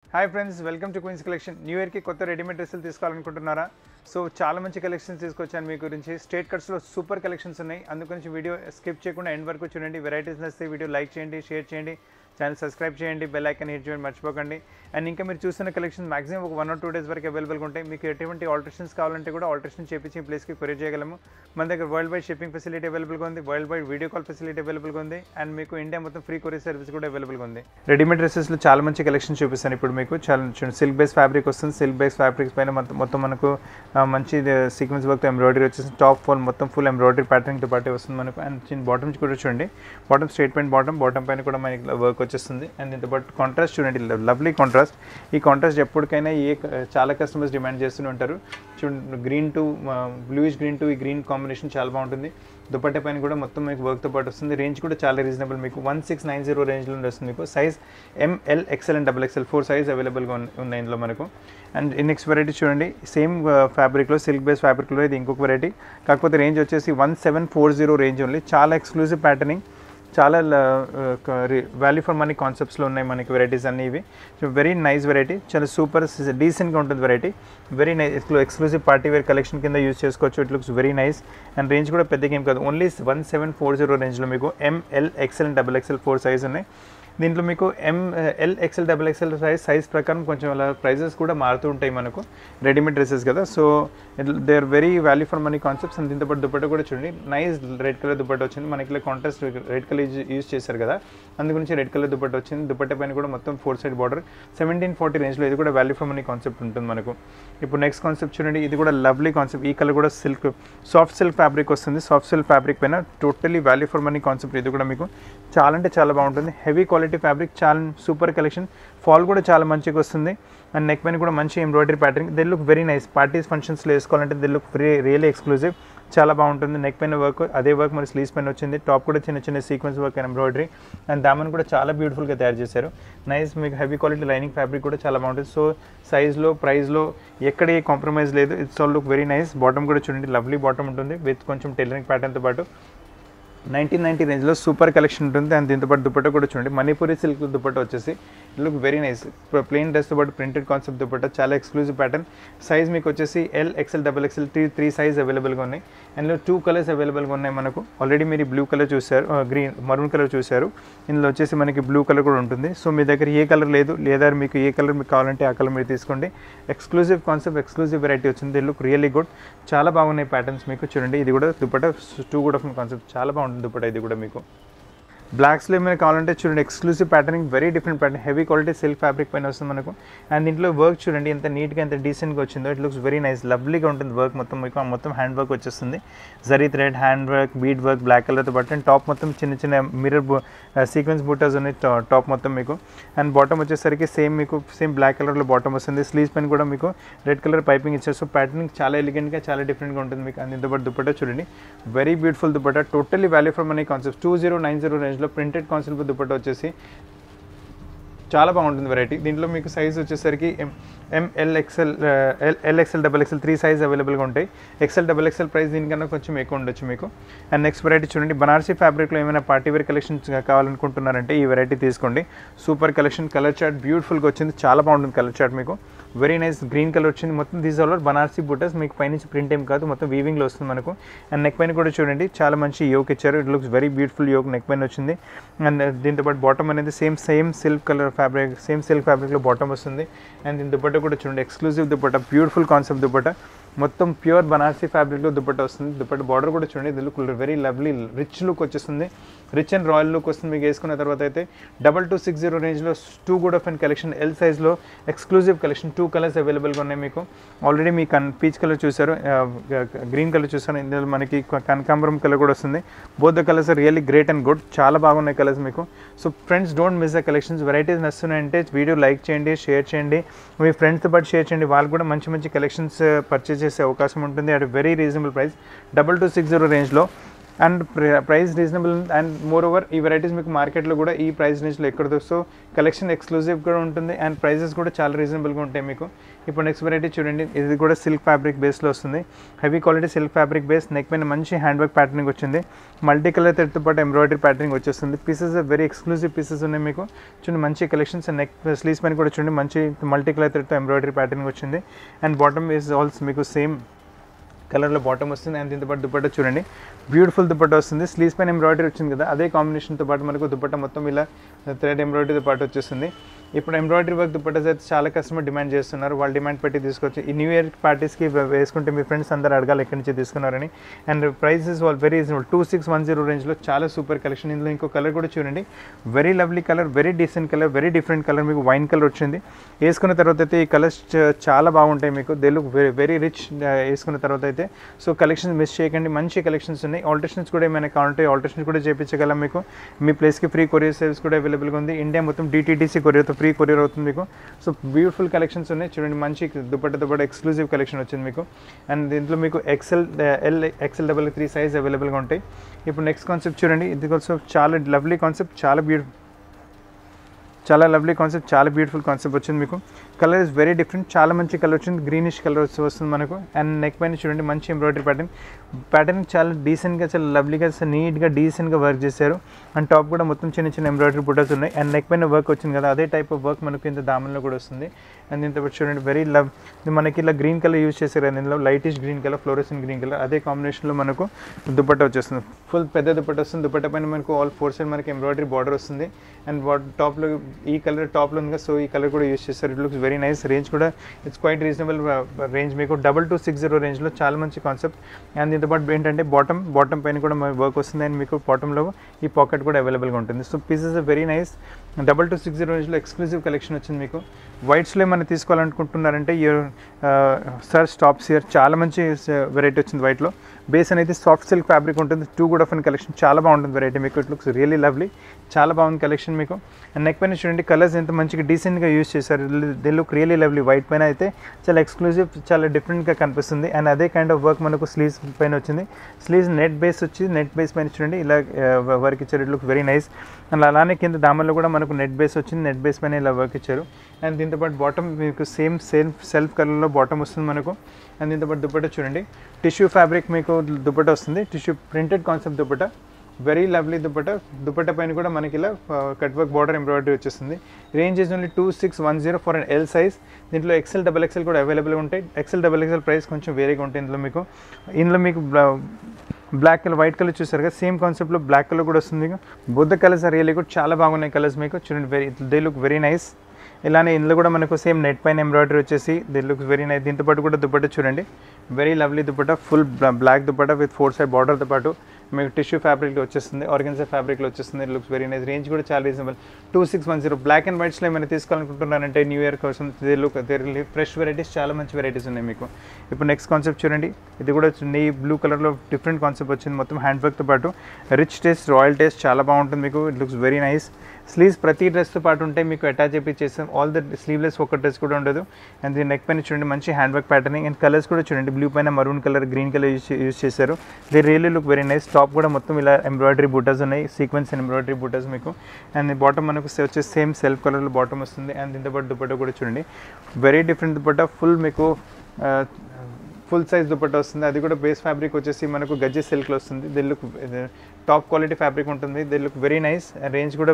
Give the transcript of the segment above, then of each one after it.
hi friends welcome to queens collection new ఇయర్కి కొత్త readymade డ్రెస్సులు తీసుకోవాలనుకుంటున్నారా సో చాలా మంచి కలెక్షన్స్ తీసుకొచ్చాను మీ గురించి స్టేట్ కట్స్లో సూపర్ కలెక్షన్స్ ఉన్నాయి అందుగురించి వీడియో స్కిప్ చేయకుండా ఎండ్ వరకు చూడండి వెరైటీస్ నచ్చితే వీడియో లైక్ చేయండి షేర్ చేయండి ఛానల్ సబ్స్క్రైబ్ చేయండి బెల్ ఐకన్ హిట్ చేయండి మర్చిపోకండి అండ్ ఇంకా మీరు చూస్తున్న కలెక్షన్ మాక్సిమం ఒక వన్ ఆర్ టూ డేస్ వరకు అవైలబుల్గా ఉంటాయి మీకు ఎటువంటి ఆల్టరేషన్స్ కావాలంటే కూడా ఆల్టరేషన్ చేపించి ఈ ప్లేస్కి కొరియర్ చేయగలము మన దగ్గర వరల్డ్ వైడ్ షిప్పింగ్ ఫెసిలిటీ అవైలబుల్గా ఉంది world wide video call facility అవైలబుల్గా ఉంది అండ్ మీకు ఇండియా మొత్తం ఫ్రీ కొరియర్ సర్వీస్ కూడా అవైలబుల్గా ఉంది రెడీమేడ్ డ్రెస్సెస్లో చాలా మంచి కలెక్షన్ చూపిస్తాను ఇప్పుడు మీకు చాలా సిల్క్ బేస్ ఫ్యాబ్రిక్ వస్తుంది సిల్క్ బేస్ ఫ్యాబ్రిక్స్ పైన మొత్తం మొత్తం మనకు ఆ, మంచి సీక్వెన్స్ వర్క్ ఎంబ్రాయిడరీ వచ్చేసి టాప్ ఫోల్ మొత్తం ఫుల్ ఎంబ్రాయిడరీ ప్యాటర్న్తో పాటు వస్తుంది మనకు అండ్ చిన్న బాటమ్ కూడా చూడండి bottom straight point bottom bottom పైన కూడా మనకి వర్క్ వచ్చేస్తుంది అండ్ దీంతో పాటు కాంట్రాస్ట్ చూడండి లవ్లీ కాంట్రాస్ట్ ఈ కాంట్రాస్ట్ ఎప్పటికైనా ఏ చాలా కస్టమర్స్ డిమాండ్ చేస్తూనే ఉంటారు చూడండి green to bluish green to ఈ గ్రీన్ కాంబినేషన్ చాలా బాగుంటుంది దుపట్టా పైన కూడా మొత్తం మీకు వర్క్తో పాటు వస్తుంది రేంజ్ కూడా చాలా రీజనబుల్ మీకు వన్ సిక్స్ నైన్ జీరో రేంజ్లో వస్తుంది మీకు size M L XL and double XL four size అవైలబుల్గా ఉన్నాయి ఇందులో మనకు అండ్ నెక్స్ట్ వెరైటీ చూడండి సేమ్ ఫ్యాబ్రిక్లో సిల్క్ బేస్ ఫ్యాబ్రిక్లో ఇది ఇంకొక వెరైటీ కాకపోతే రేంజ్ వచ్చేసి one seven four zero range only చాలా ఎక్స్క్లూజివ్ ప్యాటర్నింగ్ చాలా వాల్యూ ఫర్ మనీ కాన్సెప్ట్స్లో ఉన్నాయి మనకి వెరైటీస్ అన్నీ ఇవి సో వెరీ నైస్ వెరైటీ చాలా సూపర్ డీసెంట్గా ఉంటుంది variety very nice exclusive party wear collection కింద యూస్ చేసుకోవచ్చు it looks very nice and range కూడా పెద్దగా ఏం కాదు only one seven four zero రేంజ్లో మీకు M L XL double XL four size ఉన్నాయి దీంట్లో మీకు M L XL double XL size size ప్రకారం కొంచెం అలా ప్రైజెస్ కూడా మారుతూ ఉంటాయి మనకు రెడీమేడ్ డ్రెస్సెస్ కదా so they are very value for money concepts and దీంతో పాటు దుపట్ట కూడా చూడండి నైస్ రెడ్ కలర్ దుపట్ట వచ్చింది మనకి ఇలా కాంట్రాస్ట్ రెడ్ కలర్ యూజ్ చేశారు కదా అందు గురించి రెడ్ కలర్ దుపట్ట వచ్చింది దుపట్ట పైన కూడా మొత్తం four side border seventeen forty రేంజ్లో ఇది కూడా వాల్యూ ఫర్ మనీ కాన్సెప్ట్ ఉంటుంది మనకు ఇప్పుడు నెక్స్ట్ కాన్సెప్ట్ చూడండి ఇది కూడా లవ్లీ కాన్సెప్ట్ ఈ కలర్ కూడా సిల్క్ సాఫ్ట్ సిల్క్ ఫ్యాబ్రిక్ వస్తుంది సాఫ్ట్ సిల్క్ ఫ్యాబ్రిక్ పైన totally value for money concept ఇది కూడా మీకు చాలా అంటే చాలా బాగుంటుంది హెవీ క్వాలిటీ ఫ్యాబ్రిక్ చాలా సూపర్ కలెక్షన్ ఫాల్ కూడా చాలా మంచిగా వస్తుంది అండ్ నెక్ పైన కూడా మంచి embroidery pattern they look very nice parties ఫంక్షన్స్లో వేసుకోవాలంటే they look very really exclusive చాలా బాగుంటుంది నెక్ పైన వర్క్ అదే వర్క్ మరి స్లీవ్స్ పైన వచ్చింది టాప్ కూడా చిన్న చిన్న sequence work and embroidery and దామన్ కూడా చాలా బ్యూటిఫుల్గా తయారు చేశారు నైస్ మీకు హెవీ క్వాలిటీ లైనింగ్ ఫ్యాబ్రిక్ కూడా చాలా బాగుంటుంది సో సైజ్లో ప్రైస్లో ఎక్కడ ఏ కాంప్రమైజ్ లేదు it's all look very nice bottom కూడా చూడండి లవ్లీ బాటమ్ ఉంటుంది విత్ కొంచెం టైలరింగ్ ప్యాటర్న్తో పాటు నైన్టీన్ నైన్టీ రేంజ్లో సూపర్ కలెక్షన్ ఉంటుంది అండ్ దీంతో పాటు దుపట్ట కూడా చూడండి మణిపూరి సిల్క్ దుపట్ట వచ్చేసి లుక్ వెరీ నైస్ ప్లెయిన్ డ్రెస్తో పాటు ప్రింటెడ్ కాన్సెప్ట్ దుపట్ట చాలా ఎక్స్క్లూజివ్ ప్యాటర్న్ సైజ్ మీకు వచ్చేసి L XL double XL three three size అవైలబుల్గా ఉన్నాయి అండ్లో టూ కలర్స్ అవైలబుల్గా ఉన్నాయి మనకు ఆల్రెడీ మీరు బ్లూ కలర్ చూశారు గ్రీన్ మరూన్ కలర్ చూశారు ఇందులో వచ్చేసి మనకి బ్లూ కలర్ కూడా ఉంటుంది సో మీ దగ్గర ఏ కలర్ లేదు లేదా మీకు ఏ కలర్ మీకు కావాలంటే ఆ కలర్ మీరు తీసుకోండి ఎక్స్క్లూజివ్ కాన్సెప్ట్ ఎక్స్క్లూజివ్ వెరైటీ వచ్చింది లుక్ రియల్లీ గుడ్ చాలా బాగున్నాయి ప్యాటర్న్స్ మీకు చూడండి ఇది కూడా దుపట్ట టూ కూడా కాన్సెప్ట్ చాలా బాగుంటుంది దుపట్ట ఇది కూడా మీకు బ్లాక్స్లో ఏమైనా కావాలంటే చూడండి exclusive patterning very different pattern heavy quality silk fabric పైన వస్తుంది మనకు అండ్ దీంట్లో వర్క్ చూడండి ఎంత నీట్గా ఎంత డీసెంట్గా వచ్చిందో ఇట్ లుక్స్ వెరీ నైస్ లవ్లీగా ఉంటుంది వర్క్ మొత్తం మీకు ఆ మొత్తం హ్యాండ్ వర్క్ వచ్చేస్తుంది zari thread hand work bead work black కలర్తో పాటు అండ్ టాప్ మొత్తం చిన్న చిన్న మిర్రర్ సీక్వెన్స్ బూటాస్ ఉన్నాయి టాప్ మొత్తం మీకు అండ్ బాటమ్ వచ్చేసరికి సేమ్ మీకు సేమ్ బ్లాక్ కలర్లో బాటమ్ వస్తుంది స్లీవ్స్ పైన కూడా మీకు రెడ్ కలర్ పైపింగ్ ఇచ్చారు సో ప్యాటర్నింగ్ చాలా ఎలిగెంట్గా చాలా డిఫరెంట్గా ఉంటుంది మీకు అండ్ దీంతో పాటు దుపట్టా చూడండి very beautiful dupatta totally value for money concept two zero nine zero రేంజ్లో ప్రింటెడ్ కాన్సెప్ట్ దుపట్టా వచ్చేసి చాలా బాగుంటుంది వెరైటీ దీంట్లో మీకు సైజ్ వచ్చేసరికి M M L XL L L XL double XL three size అవైలబుల్గా ఉంటాయి ఎక్సెల్ డబల్ ఎక్సెల్ ప్రైస్ దీనికన్నా కొంచెం ఎక్కువ ఉండొచ్చు మీకు అండ్ నెక్స్ట్ వెరైటీ చూడండి బనారసీ ఫ్యాబ్రిక్లో ఏమైనా పార్టీ వేర్ కలెక్షన్స్ కావాలనుకుంటున్నారంటే ఈ వెరైటీ తీసుకోండి సూపర్ కలెక్షన్ కలర్ చార్ట్ బ్యూటిఫుల్గా వచ్చింది చాలా బాగుంటుంది కలర్ చార్ట్ మీకు వెరీ నైస్ గ్రీన్ కలర్ వచ్చింది మొత్తం దీస్ ఆల్ బనారసీ బుటస్ మీకు పైనుంచి ప్రింట్ ఏం కాదు మొత్తం వీవింగ్లో వస్తుంది మనకు అండ్ నెక్ పైన కూడా చూడండి చాలా మంచి యోక్ ఇచ్చారు it looks very beautiful yoke neck పైన వచ్చింది అండ్ దీంతో పాటు బాటమ్ అనేది same same silk colour fabric same silk ఫ్యాబ్రిక్లో బాటమ్ వస్తుంది అండ్ దీని దుపట్ట కూడా చూడండి exclusive dupatta beautiful concept dupatta మొత్తం ప్యూర్ బనారసీ ఫ్యాబ్రిక్లో దుపట్ట వస్తుంది దుపట్ట బార్డర్ కూడా చూడండి ఇది look very lovely rich look వచ్చేస్తుంది రిచ్ అండ్ రాయల్ లుక్ వస్తుంది మీకు వేసుకున్న తర్వాత అయితే డబల్ టూ సిక్స్ జీరో రేంజ్లో too good of and collection L సైజ్లో ఎక్స్క్లూజివ్ కలెక్షన్ టూ కలర్స్ అవైలబుల్గా ఉన్నాయి మీకు ఆల్రెడీ మీ కన్ పీచ్ కలర్ చూసారు గ్రీన్ కలర్ చూసారు ఇందులో మనకి కనకాంబరం కలర్ కూడా వస్తుంది both the colours really great and good చాలా బాగున్నాయి కలర్స్ మీకు so friends don't miss the collections varieties నస్తున్నాయంటే వీడియో లైక్ చేయండి షేర్ చేయండి మీ ఫ్రెండ్స్తో పాటు షేర్ చేయండి వాళ్ళు కూడా మంచి మంచి కలెక్షన్స్ పర్చేస్ చేసే అవకాశం ఉంటుంది at very reasonable price double two six zero రేంజ్లో and price reasonable and moreover ఈ వెరైటీస్ మీకు మార్కెట్లో కూడా ఈ ప్రైస్ రేంజ్లో ఎక్కడ దొరుకుతో కలెక్షన్ ఎక్స్క్లూజివ్ కూడా ఉంటుంది అండ్ ప్రైజెస్ కూడా చాలా రీజనబుల్గా ఉంటాయి మీకు ఇప్పుడు నెక్స్ట్ వెరైటీ చూడండి ఇది కూడా సిల్క్ ఫ్యాబ్రిక్ బేస్లో వస్తుంది heavy quality silk fabric base neck పైన మంచి హ్యాండ్ వర్క్ ప్యాటర్నింగ్ వచ్చింది మల్టీ కలర్ థ్రెడ్తో పాటు ఎంబ్రాయిడరీ ప్యాటర్నింగ్ వచ్చేస్తుంది పీసెస్ వెరీ ఎక్స్క్లూజివ్ పీసెస్ ఉన్నాయి మీకు చూడండి మంచి కలెక్షన్స్ నెక్ స్లీవ్స్ పైన కూడా చూడండి మంచి మల్టీ కలర్ థ్రెడ్తో ఎంబ్రాయిడరీ ప్యాటర్నింగ్ వచ్చింది అండ్ బాటమ్ ఈజ్ ఆల్సో మీకు సేమ్ కలర్లో బాటమ్ వస్తుంది అండ్ దీంతో పాటు దుపట్టా చూడండి బ్యూటిఫుల్ దుపట్టా వస్తుంది స్లీవ్స్ పైన ఎంబ్రాయిడరీ వచ్చింది కదా అదే కాంబినేషన్తో పాటు మనకు దుపట్టా మొత్తం ఇలా థ్రెడ్ ఎంబ్రాయిడరీతో పాటు వచ్చేస్తుంది ఇప్పుడు ఎంబ్రాయిడరీ వర్క్ దుపట్టాస్ అయితే చాలా కస్టమర్ డిమాండ్ చేస్తున్నారు వాళ్ళు డిమాండ్ పెట్టి తీసుకొచ్చి ఈ న్యూ ఇయర్ పార్టీస్కి వేసుకుంటే మీ ఫ్రెండ్స్ అందరు అడగాలి ఎక్కడి నుంచి తీసుకున్నారని అండ్ ప్రైసెస్ వాళ్ళు very reasonable two six one zero రేంజ్లో చాలా సూపర్ కలెక్షన్ ఇందులో ఇంకో కలర్ కూడా చూడండి very lovely colour very decent colour very different colour మీకు వైన్ కలర్ వచ్చింది వేసుకున్న తర్వాత అయితే ఈ కలర్స్ చాలా బాగుంటాయి మీకు they look very very rich వేసుకున్న తర్వాత అయితే సో కలెక్షన్స్ మిస్ చేయకండి మంచి కలెక్షన్స్ ఉన్నాయి ఆల్టరేషన్స్ కూడా ఏమైనా కావాలంటే ఆల్టరేషన్స్ కూడా చేయించగలం మీకు మీ ప్లేస్కి ఫ్రీ కొరియర్ సర్వీస్ కూడా అవైలబుల్గా ఉంది ఇండియా మొత్తం డిటీడీసీ కొరియర్తో ఫ్రీ కొరియర్ అవుతుంది మీకు సో బ్యూటిఫుల్ కలెక్షన్స్ ఉన్నాయి చూడండి మంచి దుపట్టతో పాటు ఎక్స్క్లూజివ్ కలెక్షన్ వచ్చింది మీకు అండ్ దీంట్లో మీకు XL L XL double three size అవైలబుల్గా ఉంటాయి ఇప్పుడు నెక్స్ట్ కాన్సెప్ట్ చూడండి ఇది ఆల్సో చాలా లవ్లీ కాన్సెప్ట్ చాలా బ్యూటిఫుల్ చాలా లవ్లీ కాన్సెప్ట్ చాలా బ్యూటిఫుల్ కాన్సెప్ట్ వచ్చింది మీకు కలర్ ఇస్ వెరీ డిఫరెంట్ చాలా మంచి కలర్ వచ్చింది గ్రీనిష్ కలర్ వస్తుంది మనకు అండ్ నెక్ పైన చూడండి మంచి ఎంబ్రాయిడరీ ప్యాటర్న్ ప్యాటర్న్ చాలా డీసెంట్గా చాలా లవ్లీగా నీట్గా డీసెంట్గా వర్క్ చేశారు అండ్ టాప్ కూడా మొత్తం చిన్న చిన్న ఎంబ్రాయిడరీ బుటాస్ ఉన్నాయి అండ్ నెక్ పైన వర్క్ వచ్చింది కదా అదే టైప్ ఆఫ్ వర్క్ మనకు ఇంత దామన్లో కూడా వస్తుంది అండ్ దీంతో పాటు చూడండి వెరీ లవ్ మనకి ఇలా గ్రీన్ కలర్ యూజ్ చేశారు అండ్ ఇందులో lightish green colour fluorescent green colour అదే కాంబినేషన్లో మనకు దుపట్టా వచ్చేస్తుంది ఫుల్ పెద్ద దుపట్టా వస్తుంది దుపట్టా పైన మనకు ఆల్ ఫోర్ సైడ్ మనకి ఎంబ్రాయిడరీ బార్డర్ వస్తుంది అండ్ టాప్లో ఈ కలర్ టాప్లో ఉంది కదా సో ఈ కలర్ కూడా యూజ్ చేస్తారు it looks very nice range కూడా ఇట్స్ క్వైట్ రీజనబుల్ రేంజ్ మీకు డబల్ టూ సిక్స్ జీరో రేంజ్లో చాలా మంచి కాన్సెప్ట్ అండ్ దీంతో పాటు ఏంటంటే బాటమ్ బాటమ్ పైన కూడా వర్క్ వస్తుంది అండ్ మీకు బాటంలో ఈ పాకెట్ కూడా అవైలబుల్గా ఉంటుంది so pieces very nice double two six zero రేంజ్లో ఎక్స్క్లూజివ్ కలెక్షన్ వచ్చింది మీకు వైట్స్లో ఏమైనా తీసుకోవాలనుకుంటున్నారంటే సార్ స్టాప్స్ ఇయర్ చాలా మంచి వెరైటీ వచ్చింది వైట్లో బేస్ అనేది సాఫ్ట్ సిల్క్ ఫ్యాబ్రిక్ ఉంటుంది టూ గుడ్ ఆఫ్ అన్ కలెక్షన్ చాలా బాగుంటుంది వెరైటీ మీకు ఇట్ లుక్స్ రియలీ లవ్లీ చాలా బాగుంది కలెక్షన్ మీకు అండ్ నెక్ పైన చూడండి కలర్స్ ఎంత మంచిగా డీసెంట్గా యూస్ చేశారు they look really lovely white పైన అయితే చాలా ఎక్స్క్లూజివ్ చాలా డిఫరెంట్గా కనిపిస్తుంది అండ్ అదే కైండ్ ఆఫ్ వర్క్ మనకు స్లీవ్స్ పైన వచ్చింది స్లీవ్స్ నెట్ బేస్ వచ్చి నెట్ బేస్ పైన చూడండి ఇలా వర్క్ ఇచ్చారు it look very nice and అలానే కింద దామల్లో కూడా మనకు నెట్ బేస్ వచ్చింది నెట్ బేస్ పైన ఇలా వర్క్ ఇచ్చారు అండ్ దీంతో పాటు బాటమ్ మీకు సేమ్ సెల్ఫ్ సెల్ఫ్ కలర్లో బాటమ్ వస్తుంది మనకు అండ్ దీంతో పాటు దుపట్టా చూడండి టిష్యూ ఫ్యాబ్రిక్ మీకు దుపట్టా వస్తుంది tissue printed concept dupatta very lovely dupatta dupatta పైన కూడా మనకి ఇలా కట్ వర్క్ బార్డర్ ఎంబ్రాయిడరీ వచ్చేస్తుంది range is only two six one zero for and L size దీంట్లో ఎక్సెల్ డబల్ ఎక్సెల్ కూడా అవైలబుల్గా ఉంటాయి ఎక్సెల్ డబల్ ఎక్సెల్ ప్రైస్ కొంచెం వేరేగా ఉంటాయి ఇందులో మీకు ఇందులో మీకు బ్లాక్ కలర్ వైట్ కలర్ చూసారు కదా సేమ్ కాన్సెప్ట్లో బ్లాక్ కలర్ కూడా వస్తుంది బుద్ధ కలర్స్ ఆర్ రియలీ కూడా చాలా బాగున్నాయి కలర్స్ మీకు చూడండి very they look very nice ఇలానే ఇందులో కూడా మనకు సేమ్ నెట్ పైన ఎంబ్రాయిడరీ వచ్చేసి ది లుక్స్ వెరీ నైస్ దీంతో పాటు కూడా దుపట్టా చూడండి very lovely dupatta full black dupatta with four side బార్డర్తో పాటు మీకు టిష్యూ ఫ్యాబ్రిక్లో వచ్చేస్తుంది ఆర్గన్సా ఫ్యాబ్రిక్లో వచ్చేస్తుంది లుక్స్ వెరీ నైస్ రేంజ్ కూడా చాలా reasonable two six one zero black and వైట్స్లో ఏమైనా తీసుకోవాలనుకుంటున్నారంటే న్యూ ఇయర్ కోసం they look they fresh varieties చాలా మంచి వెరైటీస్ ఉన్నాయి మీకు ఇప్పుడు నెక్స్ట్ కాన్సెప్ట్ చూడండి ఇది కూడా నీ బ్లూ కలర్లో డిఫరెంట్ కాన్సెప్ట్ వచ్చింది మొత్తం హ్యాండ్ వర్క్తో పాటు రిచ్ టేస్ట్ రాయల్ టేస్ట్ చాలా బాగుంటుంది మీకు it looks very nice sleeves ప్రతి డ్రెస్తో పాటు ఉంటే మీకు అటాచ్ చేపిచ్చేస్తాం ఆల్ ద స్లీవ్లెస్ ఒక డ్రెస్ కూడా ఉండదు అండ్ దీని నెక్ పైన చూడండి మంచి hand work patterning and colours కూడా చూడండి బ్లూ పైన maroon colour green colour use use చేశారు they really look very nice top కూడా మొత్తం ఇలా ఎంబ్రాయిడరీ బూటాస్ ఉన్నాయి సీక్వెన్స్ ఎంబ్రాయిడరీ బూటాస్ మీకు అండ్ బాటమ్ మనకు వచ్చేసి సేమ్ సెల్ఫ్ కలర్లో బాటమ్ వస్తుంది అండ్ దీంతో పాటు దుపట్టా కూడా చూడండి వెరీ డిఫరెంట్ దుపట్టా ఫుల్ మీకు ఫుల్ సైజ్ దుపట్టా వస్తుంది అది కూడా బేస్ ఫ్యాబ్రిక్ వచ్చేసి మనకు గజ్జి సిల్క్లో వస్తుంది the look top quality fabric ఉంటుంది the look very nice range కూడా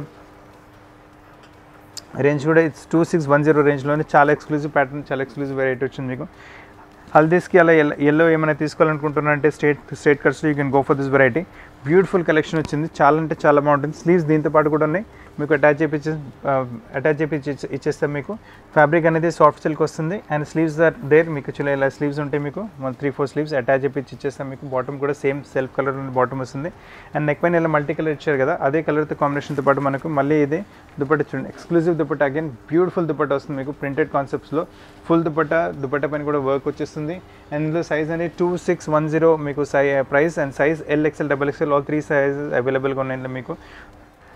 రేంజ్ కూడా it's two six one zero రేంజ్లోనే చాలా ఎక్స్క్లూజివ్ ప్యాటర్న్ చాలా ఎక్స్క్లూజివ్ వెరైటీ వచ్చింది మీకు హల్దీస్కి అలా ఎల్లో ఏమైనా తీసుకోవాలనుకుంటున్నారంటే స్ట్రేట్ స్ట్రేట్ కట్స్లో you can go for this variety beautiful collection వచ్చింది చాలా అంటే చాలా బాగుంటుంది స్లీవ్స్ దీంతో పాటు కూడా ఉన్నాయి మీకు అటాచ్ చేపించి అటాచ్ చేపించి ఇచ్చేస్తాం మీకు ఫ్యాబ్రిక్ అనేది సాఫ్ట్ సిల్క్ వస్తుంది అండ్ స్లీవ్స్ ఆర్ దేర్ మీకు చిన్న ఇలా స్లీవ్స్ ఉంటాయి మీకు త్రీ ఫోర్ స్లీవ్స్ అటాచ్ చేపించి ఇచ్చేస్తాం మీకు బాటమ్ కూడా సేమ్ సెల్ఫ్ కలర్ బాటమ్ వస్తుంది అండ్ నెక్ పైన ఇలా మల్టీ కలర్ ఇచ్చారు కదా అదే కలర్తో కాంబినేషన్తో పాటు మనకు మళ్ళీ ఇది దుపట్ట చూడండి exclusive dupatta again beautiful dupatta వస్తుంది మీకు ప్రింటెడ్ కాన్సెప్ట్స్లో ఫుల్ దుపట్ట దుపట్ట పైన కూడా వర్క్ వచ్చేస్తుంది అండ్ ఇందులో సైజ్ అనేది టూ సిక్స్ వన్ జీరో మీకు సై price and size L XL double XL all three size అవైలబుల్గా ఉన్నాయి మీకు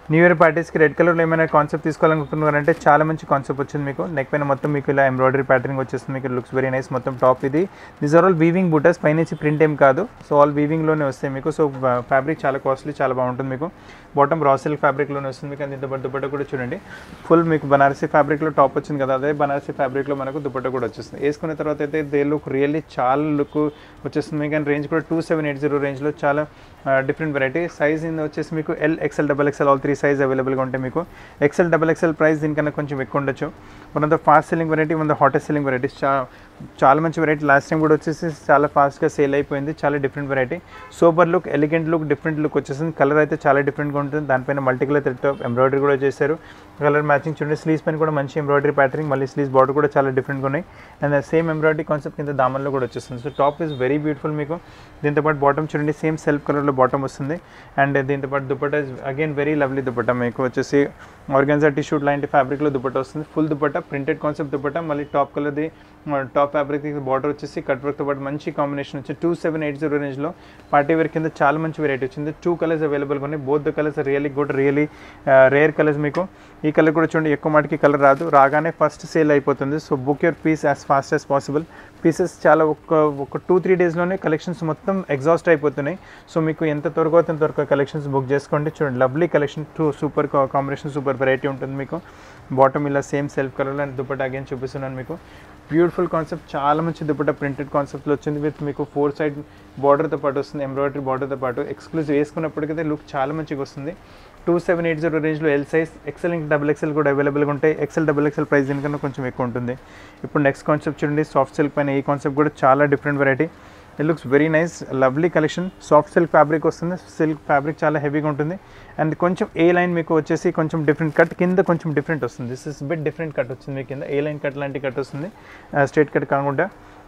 న్యూ ఇయర్ పార్టీస్కి రెడ్ కలర్లో ఏమైనా కాన్సెప్ట్ తీసుకోవాలనుకుంటున్నారంటే చాలా మంచి కాన్సెప్ట్ వచ్చింది మీకు నెక్ పైన మొత్తం మీకు ఇలా ఎంబ్రాయిడరీ ప్యాటర్నింగ్ వచ్చేస్తుంది మీకు లుక్స్ వెరీ నైస్ మొత్తం టాప్ ఇది దిస్ ఆర్ ఆల్ వీవింగ్ బూటర్స్ పైనుంచి ప్రింట్ ఏం కాదు సో ఆల్ వీవింగ్లోనే వస్తాయి మీకు సో ఫ్యాబ్రిక్ చాలా కాస్ట్లీ చాలా బాగుంటుంది మీకు బాటమ్ రా సిల్క్ ఫ్యాబ్రిక్లోనే వస్తుంది మీకు దీంతో పాటు దుపట్ట కూడా చూడండి ఫుల్ మీకు బనారసీ ఫ్యాబ్రిక్లో టాప్ వచ్చింది కదా అదే బనారసీ ఫ్యాబ్రిక్లో మనకు దుపట్ట కూడా వచ్చేస్తుంది వేసుకున్న తర్వాత అయితే దే లుక్ రియల్లీ చాలా లుక్ వచ్చేస్తుంది మీకు అండ్ రేంజ్ కూడా టూ సెవెన్ ఎయిట్ జీరో రేంజ్లో చాలా డిఫరెంట్ వెరైటీ సైజ్ ఇన్ వచ్చేసి మీకు L XL double XL all three size అవైలబుల్గా ఉంటాయి మీకు ఎక్సెల్ డబల్ ఎక్సెల్ ప్రైస్ దీనికన్నా కొంచెం ఎక్కువ ఉండొచ్చు one of the fast selling variety one the hottest selling varieties చా చాలా మంచి వెరైటీ లాస్ట్ టైం కూడా వచ్చేసి చాలా ఫాస్ట్గా సేల్ అయిపోయింది చాలా different variety super look elegant look different look వచ్చేసింది కలర్ అయితే చాలా డిఫరెంట్గా ఉంటుంది దానిపైన మల్టీ కలర్ థ్రెడ్ ఎంబ్రాయిడరీ కూడా చేశారు కలర్ మ్యాచింగ్ చూడండి స్లీవ్స్ పైన కూడా మంచి ఎంబ్రాయిడరీ ప్యాటర్నింగ్ మళ్ళీ స్లీవ్స్ బార్డర్ కూడా చాలా డిఫరెంట్గా ఉన్నాయి అండ్ సేమ్ ఎంబ్రాయిడరీ కాన్సెప్ట్ కింద దామన్లో కూడా వచ్చేస్తుంది so top is very beautiful మీకు దీంతో పాటు బాటమ్ చూడండి సేమ్ సెల్ఫ్ కలర్లో బాటమ్ వస్తుంది అండ్ దీంతో పాటు dupatta again very lovely dupatta మీకు వచ్చేసి ఆర్గన్జా టిష్యూ లాంటి ఫ్యాబ్రిక్లో దుపట్టా వస్తుంది full dupatta printed concept dupatta మళ్ళీ టాప్ కలర్ది టాప్ ఫ్యాబ్రిక్ బార్డర్ వచ్చేసి కట్ వర్క్తో పాటు మంచి కాంబినేషన్ వచ్చి టూ సెవెన్ ఎయిట్ జీరో రేంజ్లో పార్టీ వేర్ కింద చాలా మంచి వెరైటీ వచ్చింది టూ కలర్స్ అవైలబుల్గా ఉన్నాయి both the colours really good really rare colours మీకు ఈ కలర్ కూడా చూడండి ఎక్కువ మాటికి కలర్ రాదు రాగానే ఫస్ట్ సేల్ అయిపోతుంది so book your piece as fast as possible pieces చాలా ఒక ఒక టూ త్రీ డేస్లోనే కలెక్షన్స్ మొత్తం ఎగ్జాస్ట్ అయిపోతున్నాయి సో మీకు ఎంత త్వరగా అంత త్వరగా కలెక్షన్స్ బుక్ చేసుకోండి చూడండి lovely collection too super combination super variety ఉంటుంది మీకు బాటమ్ ఇలా సేమ్ సెల్ఫ్ కలర్లో అండ్ దుపట్టా అగైన్ చూపిస్తున్నాను మీకు బ్యూటిఫుల్ కాన్సెప్ట్ చాలా మంచి దుపట్టా ప్రింటెడ్ కాన్సెప్ట్లో వచ్చింది విత్ మీకు ఫోర్ సైడ్ బార్డర్తో పాటు వస్తుంది ఎంబ్రాయిడరీ బార్డర్తో పాటు ఎక్స్క్లూజివ్ వేసుకున్నప్పటికైతే లుక్ చాలా మంచిగా వస్తుంది టూ సెవెన్ ఎయిట్ జీరో రేంజ్లో ఎల్ సైజ్ ఎక్సెల్ ఇంకా డబుల్ ఎక్సెల్ కూడా అవైలబుల్గా ఉంటాయి ఎక్సెల్ డబుల్ ఎక్సెల్ ప్రైస్ దీనికన్నా కొంచెం ఎక్కువ ఉంటుంది ఇప్పుడు నెక్స్ట్ కాన్సెప్ట్ చూడండి సాఫ్ట్ సిల్క్ పైన ఈ కాన్సెప్ట్ కూడా చాలా different variety it looks very nice lovely collection soft silk fabric వస్తుంది సిల్క్ ఫ్యాబ్రిక్ చాలా హెవీగా ఉంటుంది అండ్ కొంచెం ఏ లైన్ మీకు వచ్చేసి కొంచెం డిఫరెంట్ కట్ కింద కొంచెం డిఫరెంట్ వస్తుంది this is bit different cut వచ్చింది మీ కింద ఏ లైన్ కట్ లాంటి కట్ వస్తుంది స్ట్రేట్ కట్ కాకుండా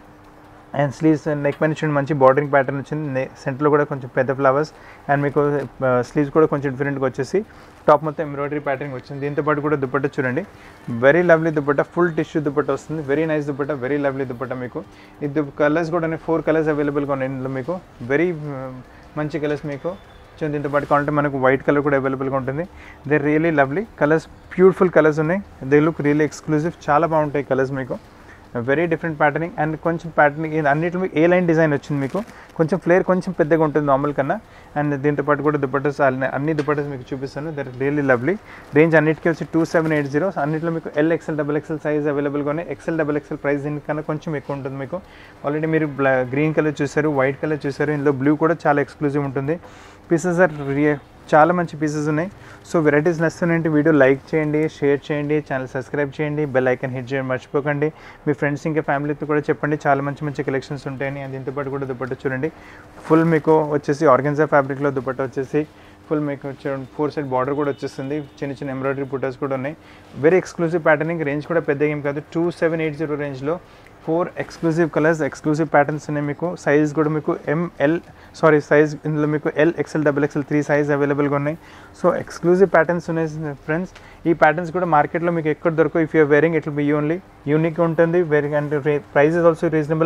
అండ్ స్లీవ్స్ నెక్ పైన చూడండి మంచి బార్డరింగ్ ప్యాటర్న్ వచ్చింది సెంటర్లో కూడా కొంచెం పెద్ద ఫ్లవర్స్ అండ్ మీకు స్లీవ్స్ కూడా కొంచెం డిఫరెంట్గా వచ్చేసి టాప్ మొత్తం ఎంబ్రాయిడరీ ప్యాటర్న్ వచ్చింది దీంతో పాటు కూడా దుపట్టా చూడండి very lovely dupatta full tissue dupatta వస్తుంది very nice dupatta very lovely dupatta మీకు ఇది కలర్స్ కూడా ఫోర్ కలర్స్ అవైలబుల్గా ఉన్నాయి ఇందులో మీకు వెరీ మంచి కలర్స్ మీకు సో దీంతో పాటు కావాలంటే మనకు వైట్ కలర్ కూడా అవైలబుల్గా ఉంటుంది they really lovely colours beautiful colours ఉన్నాయి దే లుక్ రియలీ ఎక్స్క్లూజివ్ చాలా బాగుంటాయి కలర్స్ మీకు వెరీ డిఫరెంట్ ప్యాటర్నింగ్ అండ్ కొంచెం ప్యాటర్నింగ్ అన్నిట్లో మీకు ఏ లైన్ డిజైన్ వచ్చింది మీకు కొంచెం ఫ్లేర్ కొంచెం పెద్దగా ఉంటుంది నార్మల్ కన్నా అండ్ దీంతో పాటు కూడా దుపట్టస్ అన్ని దుపట్టస్ మీకు చూపిస్తాను దట్ రియల్లీ లవ్లీ రేంజ్ అన్నిటికీ వచ్చి టూ సెవెన్ ఎయిట్ జీరో అన్నింటిలో మీకు L XL double XL size అవైలబుల్గా ఉన్నాయి ఎక్సెల్ డబల్ ఎక్సెల్ ప్రైస్ దీనికన్నా కొంచెం ఎక్కువ ఉంటుంది మీకు ఆల్రెడీ మీరు గ్రీన్ కలర్ చూసారు వైట్ కలర్ చూసారు ఇందులో బ్లూ కూడా చాలా ఎక్స్క్లూజివ్ ఉంటుంది పీసెస్ ఆర్ రియే చాలా మంచి పీసెస్ ఉన్నాయి సో వెరైటీస్ నచ్చుతున్నాయంటే వీడియో లైక్ చేయండి షేర్ చేయండి ఛానల్ సబ్స్క్రైబ్ చేయండి బెల్ ఐకన్ హిట్ చేయండి మర్చిపోకండి మీ ఫ్రెండ్స్ ఇంకా ఫ్యామిలీతో కూడా చెప్పండి చాలా మంచి మంచి కలెక్షన్స్ ఉంటాయని అండ్ దీంతో పాటు కూడా దుపట్ట చూడండి ఫుల్ మీకు వచ్చేసి ఆర్గన్జా ఫ్యాబ్రిక్లో దుపట్ట వచ్చేసి ఫుల్ మీకు చూడండి ఫోర్ సైడ్ బార్డర్ కూడా వచ్చేస్తుంది చిన్న చిన్న ఎంబ్రాయిడరీ పుటర్స్ కూడా ఉన్నాయి వెరీ ఎక్స్క్లూజివ్ ప్యాటర్నింగ్ రేంజ్ కూడా పెద్ద ఏం కాదు టూ సెవెన్ ఎయిట్ జీరో రేంజ్లో four exclusive colours exclusive patterns ఉన్నాయి మీకు సైజ్ కూడా మీకు ఎంఎల్ సారీ సైజ్ ఇందులో మీకు L XL double XL three size అవైలబుల్గా ఉన్నాయి సో ఎక్స్క్లూజివ్ ప్యాటర్న్స్ ఉన్నాయి ఫ్రెండ్స్ ఈ ప్యాటర్న్స్ కూడా మార్కెట్లో మీకు ఎక్కడ దొరకవు if you're wearing it will be only unique ఉంటుంది very and price is also reasonable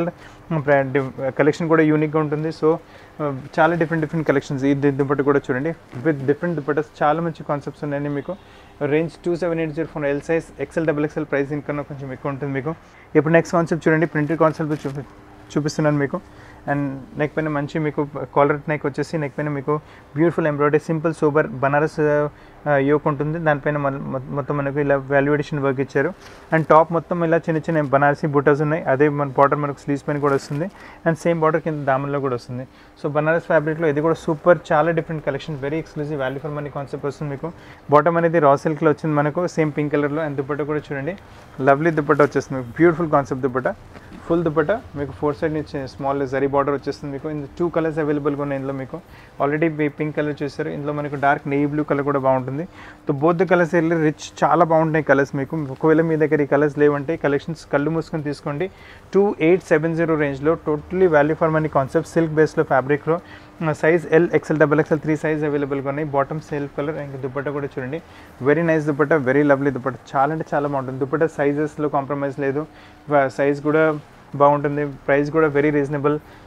collection కూడా యూనిక్గా ఉంటుంది సో చాలా డిఫరెంట్ డిఫరెంట్ కలెక్షన్స్ ఈ దుప్పటి కూడా చూడండి విత్ డిఫరెంట్ దుప్పటస్ చాలా మంచి కాన్సెప్ట్స్ ఉన్నాయండి మీకు range two seven eight zero four L size XL double XL price ఇంకన్నా కొంచెం ఎక్కువ ఉంటుంది మీకు ఇప్పుడు నెక్స్ట్ కాన్సెప్ట్ చూడండి ప్రింటెడ్ కాన్సెప్ట్ చూపి చూపిస్తున్నాను మీకు అండ్ నెక్ పైన మంచి మీకు కాలర్ నెక్ వచ్చేసి నెక్ పైన మీకు beautiful embroidery simple super Banaras yoke ఉంటుంది దానిపైన మొత్తం మనకు ఇలా వాల్యుయేషన్ వర్క్ ఇచ్చారు అండ్ టాప్ మొత్తం ఇలా చిన్న చిన్న బనారసీ బుటర్స్ ఉన్నాయి అదే మన బార్డర్ మనకు స్లీవ్స్ పైన కూడా వస్తుంది అండ్ సేమ్ బార్డర్ కింద దామన్లో కూడా వస్తుంది సో బనారస్ ఫ్యాబ్రిక్లో ఇది కూడా సూపర్ చాలా different collection very exclusive value for money concept వస్తుంది మీకు బాటమ్ అనేది రా సిల్క్లో వచ్చింది మనకు సేమ్ పింక్ కలర్లో అండ్ దుపట్ట కూడా చూడండి లవ్లీ దుపట్ట వచ్చేస్తుంది beautiful concept dupatta full dupatta మీకు ఫోర్ సైడ్ నుంచి స్మాల్ జరీ బార్డర్ వచ్చేస్తుంది మీకు ఇందులో టూ కలర్స్ అవైలబుల్గా ఉన్నాయి ఇందులో మీకు ఆల్రెడీ పింక్ కలర్ చూసారు ఇందులో మనకు డార్క్ నెయ్యి బ్లూ కలర్ కూడా బాగుంటుంది సో బోత్ కలర్స్ వెళ్ళి రిచ్ చాలా బాగుంటాయి కలర్స్ మీకు ఒకవేళ మీ దగ్గర ఈ కలర్స్ లేవంటే కలెక్షన్స్ కళ్ళు మూసుకొని తీసుకోండి టూ ఎయిట్ సెవెన్ జీరో రేంజ్లో totally value for money concept silk బేస్లో ఫ్యాబ్రిక్లో size L XL double XL three size అవైలబుల్గా ఉన్నాయి బాటమ్ సెల్ఫ్ కలర్ ఇంకా దుపట్ట కూడా చూడండి very nice dupatta very lovely dupatta చాలా అంటే చాలా బాగుంటుంది దుపట్ట సైజెస్లో కాంప్రమైజ్ లేదు సైజ్ కూడా బాగుంటుంది ప్రైస్ కూడా వెరీ రీజనబుల్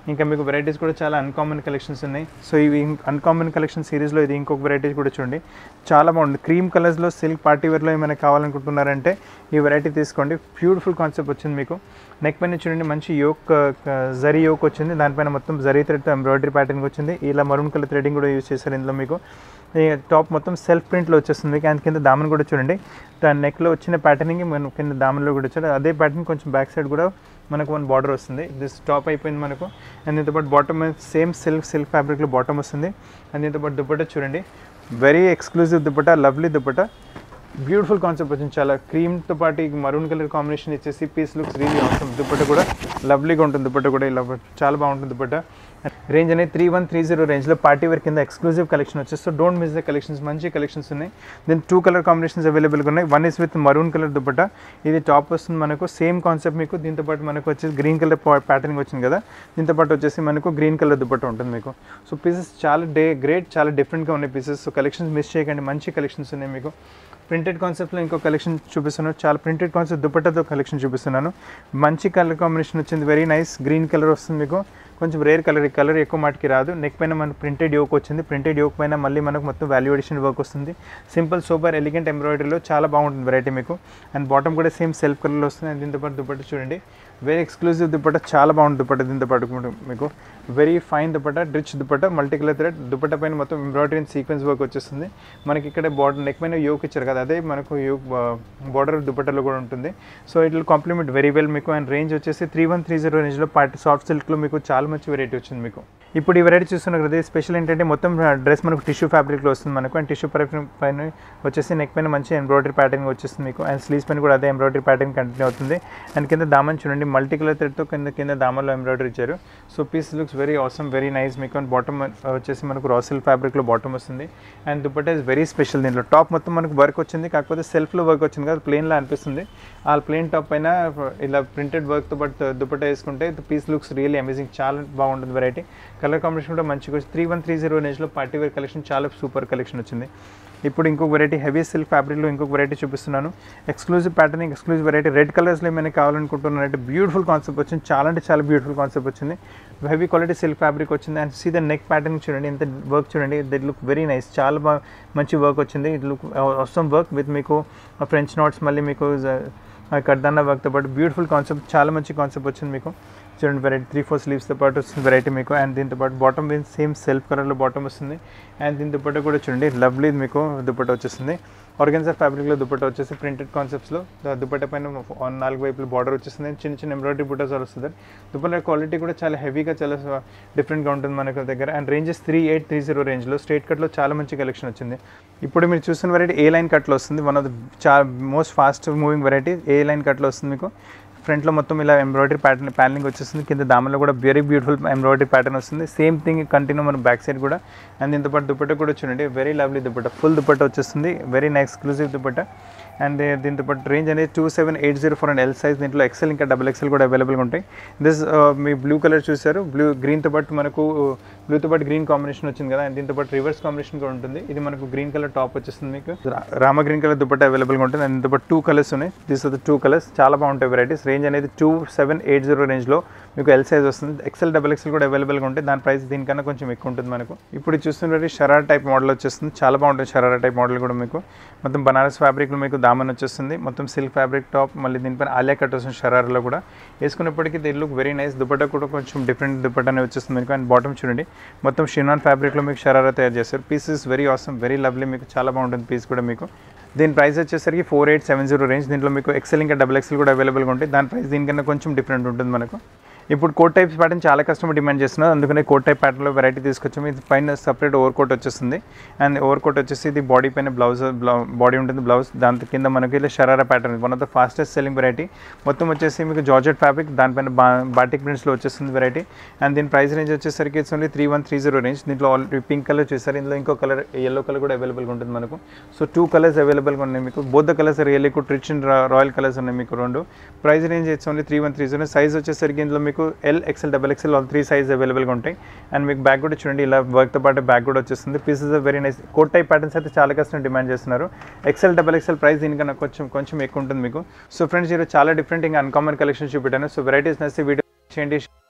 ఇంకా మీకు వెరైటీస్ కూడా చాలా అన్కామన్ కలెక్షన్స్ ఉన్నాయి సో ఇవి అన్కామన్ కలెక్షన్ సిరీస్లో ఇది ఇంకొక వెరైటీస్ కూడా చూడండి చాలా బాగుంది క్రీమ్ కలర్స్లో సిల్క్ పార్టీ వేర్లో ఏమైనా కావాలనుకుంటున్నారంటే ఈ వెరైటీ తీసుకోండి బ్యూటిఫుల్ కాన్సెప్ట్ వచ్చింది మీకు నెక్ పైన చూడండి మంచి యోక్ జరీ యోక్ వచ్చింది దానిపైన మొత్తం జరీ థ్రెడ్ ఎంబ్రాయిడరీ ప్యాటర్న్ వచ్చింది ఇలా మరూన్ కలర్ థ్రెడింగ్ కూడా యూజ్ చేశారు ఇందులో మీకు ఈ టాప్ మొత్తం సెల్ఫ్ ప్రింట్లో వచ్చేస్తుంది అండ్ కింద దామన్ కూడా చూడండి దాని నెక్లో వచ్చిన ప్యాటర్నింగ్ మన కింద దామన్లో కూడా వచ్చాడు అదే ప్యాటర్న్ కొంచెం బ్యాక్ సైడ్ కూడా మనకు వన్ బార్డర్ వస్తుంది దిస్ టాప్ అయిపోయింది మనకు అండ్ దీంతో పాటు బాటమ్ సేమ్ సిల్క్ సిల్క్ ఫ్యాబ్రిక్లో బాటమ్ వస్తుంది అండ్ దీంతో పాటు దుపట్టా చూడండి very exclusive dupatta lovely dupatta beautiful concept వచ్చింది చాలా క్రీమ్తో పాటు మరూన్ కలర్ కాంబినేషన్ ఇచ్చేసి పీస్ లుక్స్ రియలీ అవసరం దుపట్ట కూడా లవ్లీగా ఉంటుంది దుపట్ట కూడా ఇలా చాలా బాగుంటుంది దుపట్ట రేంజ్ అనేది త్రీ వన్ త్రీ జీరో రేంజ్లో పార్టీ వేర్ కింద ఎక్స్క్లూజివ్ కలెక్షన్ వచ్చేసి so don't miss the collections మంచి కలెక్షన్స్ ఉన్నాయి దీని టూ కలర్ కాంబినేషన్స్ అవైలబుల్గా ఉన్నాయి one is with maroon colour dupatta ఇది టాప్ వస్తుంది మనకు సేమ్ కాన్సెప్ట్ మీకు దీంతో పాటు మనకు వచ్చేసి గ్రీన్ కలర్ ప్యాటర్నింగ్ వచ్చింది కదా దీంతో పాటు వచ్చేసి మనకు గ్రీన్ కలర్ దుపట్ట ఉంటుంది మీకు సో పీసెస్ చాలా డే గ్రేట్ చాలా డిఫరెంట్గా ఉన్నాయి పీసెస్ సో కలెక్షన్స్ మిస్ చేయకండి మంచి కలెక్షన్స్ ఉన్నాయి మీకు ప్రింటెడ్ కాన్సెప్ట్లో ఇంకో కలెక్షన్ చూపిస్తున్నాను చాలా ప్రింటెడ్ కాన్సెప్ట్ దుపట్టాతో కలెక్షన్ చూపిస్తున్నాను మంచి కలర్ కాంబినేషన్ వచ్చింది వెరీ నైస్ గ్రీన్ కలర్ వస్తుంది మీకు కొంచెం రేర్ కలర్ ఈ కలర్ ఎక్కువ మాటికి రాదు నెక్ పైన మనకు ప్రింటెడ్ యోక్ వచ్చింది ప్రింటెడ్ యోక్ పైన మళ్ళీ మనకు మొత్తం వాల్యూ ఎడిషన్ వర్క్ వస్తుంది సింపుల్ సూపర్ ఎలిగెంట్ ఎంబ్రాయిడరీలో చాలా బాగుంటుంది వెరైటీ మీకు అండ్ బాటమ్ కూడా సేమ్ సెల్ఫ్ కలర్లో వస్తుంది అండ్ దీంతో పాటు దుపట్ట చూడండి వెరీ ఎక్స్క్లూజివ్ దుపట్ట చాలా బాగుంటుంది దుపట్ట దీంతో పాటు మీకు very fine dupatta rich dupatta multi colour thread dupatta పైన మొత్తం ఎంబ్రాయిడరీ అండ్ సీక్వెన్స్ వర్క్ వచ్చేస్తుంది మనకి ఇక్కడ బార్డర్ నెక్ పైన యోక్ ఇచ్చారు కదా అదే మనకు యోక్ బార్డర్ దుపట్టలో కూడా ఉంటుంది so it will complement very well మీకు అండ్ రేంజ్ వచ్చేసి త్రీ వన్ త్రీ జీరో రేంజ్లో పార్టీ సాఫ్ట్ సిల్క్లో మీకు చాలా మంచి వెరైటీ వచ్చింది మీకు ఇప్పుడు ఈ వెరైటీ చూస్తున్నారు కదా స్పెషల్ ఏంటంటే మొత్తం డ్రెస్ మనకు టిష్యూ ఫ్యాబ్రిక్లో వస్తుంది మనకు అండ్ టిష్యూ పైన వచ్చేసి నెక్ పైన మంచి ఎంబ్రాయిడరీ ప్యాటర్న్ వచ్చేస్తుంది మీకు అండ్ స్లీవ్స్ పైన కూడా అదే ఎంబ్రాయిడరీ ప్యాటర్న్ కంటిన్యూ అవుతుంది అండ్ కింద దామన్ చూడండి మల్టీ కలర్ థ్రెడ్తో కింద కింద దామన్లో ఎంబ్రాయిడరీ ఇచ్చారు so piece looks very awesome very nice మీకు అండ్ బాటమ్ వచ్చేసి మనకు రాసిల్ ఫ్యాబ్రిక్లో బాటమ్ వస్తుంది and dupatta is very special దీంట్లో టాప్ మొత్తం మనకు వర్క్ వచ్చింది కాకపోతే సెల్ఫ్లో వర్క్ వచ్చింది కదా ప్లేన్లో అనిపిస్తుంది ఆ ప్లేన్ టాప్ పైన ఇలా ప్రింటెడ్ వర్క్తో బట్ దుపట్టా వేసుకుంటే పీస్ లుక్స్ రియల్లీ అమేజింగ్ చాలా బాగుంటుంది వెరైటీ కలర్ కాంబినేషన్ కూడా మంచిగా వచ్చి త్రీ వన్ త్రీ జీరో రేంజ్లో పార్టీ వేర్ కలెక్షన్ చాలా సూపర్ కలెక్షన్ వచ్చింది ఇప్పుడు ఇంకొక వెరైటీ హెవీ సిల్క్ ఫ్యాబ్రిక్లో ఇంకొక వెరైటీ చూపిస్తున్నాను exclusive pattern exclusive variety red కలర్స్లో ఏమైనా కావాలనుకుంటున్నారంటే బ్యూటిఫుల్ కాన్సెప్ట్ వచ్చింది చాలా అంటే చాలా బ్యూటిఫుల్ కాన్సెప్ట్ వచ్చింది హెవీ క్వాలిటీ సిల్క్ ఫ్యాబ్రిక్ వచ్చింది and see the neck pattern చూడండి ఎంత వర్క్ చూడండి దిట్ లుక్ వెరీ నైస్ చాలా బాగా మంచి వర్క్ వచ్చింది ఇట్ లుక్ అవసరం వర్క్ విత్ మీకు ఫ్రెంచ్ నోట్స్ మళ్ళీ మీకు కడ్దాన్న వర్క్తో పాటు బ్యూటిఫుల్ కాన్సెప్ట్ చాలా మంచి కాన్సెప్ట్ వచ్చింది మీకు చూడండి వెరైటీ త్రీ ఫోర్ స్లీవ్స్తో పాటు వస్తుంది వెరైటీ మీకు అండ్ దీంతో పాటు బాటమ్ సేమ్ సెల్ఫ్ కలర్లో బాటమ్ వస్తుంది అండ్ దీని దుపట్టా కూడా చూడండి లవ్లీ మీకు దుపట్టా వచ్చేస్తుంది ఆర్గన్జర్ ఫ్యాబ్రిక్లో దుపట్టా వచ్చేసి ప్రింటెడ్ కాన్సెప్ట్స్లో దుపట్టా పైన నాలుగు వైపులు బార్డర్ వచ్చేస్తుంది చిన్న చిన్న ఎంబ్రాయిడరీ బుటాస్ వస్తుంది దుపట్టా క్వాలిటీ కూడా చాలా హెవీగా చాలా డిఫరెంట్గా ఉంటుంది మనకు దగ్గర and ranges three eight three zero రేంజ్లో స్ట్రేట్ కట్లో చాలా మంచి కలెక్షన్ వచ్చింది ఇప్పుడు మీరు చూసిన వెరైటీ ఏ లైన్ కట్లో వస్తుంది వన్ ఆఫ్ ద చాలా most fast moving variety A line కట్లో వస్తుంది మీకు ఫ్రంట్లో మొత్తం ఇలా ఎంబ్రాయిడరీ ప్యాటర్న్ ప్యానలింగ్ వచ్చేస్తుంది కింద దామలో కూడా వెరీ బ్యూటిఫుల్ ఎంబ్రాయిడరీ ప్యాటర్న్ వస్తుంది సేమ్ థింగ్ కంటిన్యూ మన బ్యాక్ సైడ్ కూడా అండ్ దీంతో పాటు దుపట్ట కూడా చూడండి very lovely dupatta full dupatta వచ్చేస్తుంది వెరీ ఎక్స్క్లూజివ్ దుపట్ట అండ్ దీంతో పాటు రేంజ్ అనేది two seven eight zero four and L size దీంట్లో ఎక్సెల్ ఇంకా డబుల్ ఎక్సెల్ కూడా అవైలబుల్గా ఉంటాయి దిస్ మీ బ్లూ కలర్ చూసారు బ్లూ గ్రీన్తో పాటు మనకు బ్లూతో పాటు గ్రీన్ కాంబినేషన్ వచ్చింది కదా అండ్ దీంతో పాటు రివర్స్ కాంబినేషన్ కూడా ఉంటుంది ఇది మనకు గ్రీన్ కలర్ టాప్ వచ్చేస్తుంది మీకు రామ గ్రీన్ కలర్ దుపట్ట అవైలబుల్గా ఉంటుంది అండ్ దీంతో పాటు టూ కలర్స్ ఉన్నాయి this are the two colours చాలా బాగుంటాయి వెరైటీస్ రేంజ్ అనేది టూ సెవెన్ ఎయిట్ జీరో రేంజ్లో మీకు ఎల్ సైజ్ వస్తుంది ఎక్సెల్ డబల్ ఎక్సెల్ కూడా అవైలబుల్గా ఉంటాయి దాని ప్రైస్ దీనికన్నా కొంచెం ఎక్కువ ఉంటుంది మనకు ఇప్పుడు చూస్తున్న షరారా టైప్ మోడల్ వచ్చేస్తుంది చాలా బాగుంటుంది షరారా టైప్ మోడల్ కూడా మీకు మొత్తం బనారస్ ఫ్యాబ్రిక్లో మీకు దామన్ వచ్చేస్తుంది మొత్తం సిల్క్ ఫ్యాబ్రిక్ టాప్ మళ్ళీ దీనిపైన ఆలియా కట్ వస్తుంది షరారాలో కూడా వేసుకున్నప్పటికీ the look very nice dupatta కూడా కొంచెం డిఫరెంట్ దుపట్టానే వచ్చేస్తుంది మీకు అండ్ బాటమ్ చూడండి మొత్తం షినాన్ ఫ్యాబ్రిక్లో మీకు షరారా తయారు చేస్తారు piece is very awesome very lovely మీకు చాలా బాగుంటుంది పీస్ కూడా మీకు దీని ప్రైస్ వచ్చేసరికి four eight seven zero range దీంట్లో మీకు ఎక్సెల్ ఇంకా డబుల్ ఎక్సెల్ కూడా అవైలబుల్గా ఉంటాయి దాని ప్రైస్ దీనికన్నా కొంచెం డిఫరెంట్ ఉంటుంది మనకు ఇప్పుడు కోట్ టైప్స్ ప్యాటర్న్ చాలా కస్టమర్ డిమాండ్ చేస్తున్నారు అందుకనే కోట్ టైప్ ప్యాటర్న్లో వెరైటీ తీసుకొచ్చాము ఇది పైన సపరేట్ ఓవర్ కోట్ వచ్చేస్తుంది అండ్ ఓవర్ కోట్ వచ్చేసి ఇది బాడీ పైన బ్లౌజ్ బాడీ ఉంటుంది బ్లౌజ్ దాని కింద మనకి ఇలా sharara pattern one of the fastest selling variety మొత్తం వచ్చేసి మీకు జార్జెట్ ఫ్యాబ్రిక్ దానిపైన బా బాటిక్ ప్రింట్స్లో వచ్చేస్తుంది వెరైటీ అండ్ దీని ప్రైస్ రేంజ్ వచ్చేసరికి it's only three one three zero range దీంట్లో ఆల్రెడీ పింక్ కలర్ చూసారు ఇందులో ఇంకో కలర్ ఎల్లో కలర్ కూడా అవైలబుల్గా ఉంటుంది మనకు సో టూ కలర్స్ అవైలబుల్గా ఉన్నాయి మీకు both the colours really good rich and royal colours ఉన్నాయి మీకు రెండు price range it's only three one three zero size వచ్చేసరికి ఇందులో మీకు L XL double XL all three size అవైలబుల్గా ఉంటాయి అండ్ మీకు బ్యాగ్ కూడా చూడండి ఇలా వర్క్తో పాటు బ్యాగ్ కూడా వచ్చేస్తుంది pieces very nice coat type patterns అయితే చాలా కష్టం డిమాండ్ చేస్తున్నారు ఎక్సెల్ డబల్ ఎక్సెల్ ప్రైస్ దీనికన్నా కొంచెం కొంచెం ఎక్కువ ఉంటుంది మీకు సో ఫ్రెండ్స్ ఈరోజు చాలా డిఫరెంట్ ఇంకా అన్కామన్ కలెక్షన్ చూపెట్టాను సో వెరైటీస్ నచ్చి వీడియో చేయండి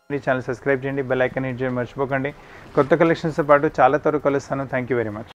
ఛానల్ సబ్స్క్రైబ్ చేయండి బెల్ ఐకాన్ హిట్ చేయండి మర్చిపోకండి కొత్త కలెక్షన్స్తో పాటు చాలా త్వరగా కలుస్తాను థ్యాంక్ యూ వెరీ మచ్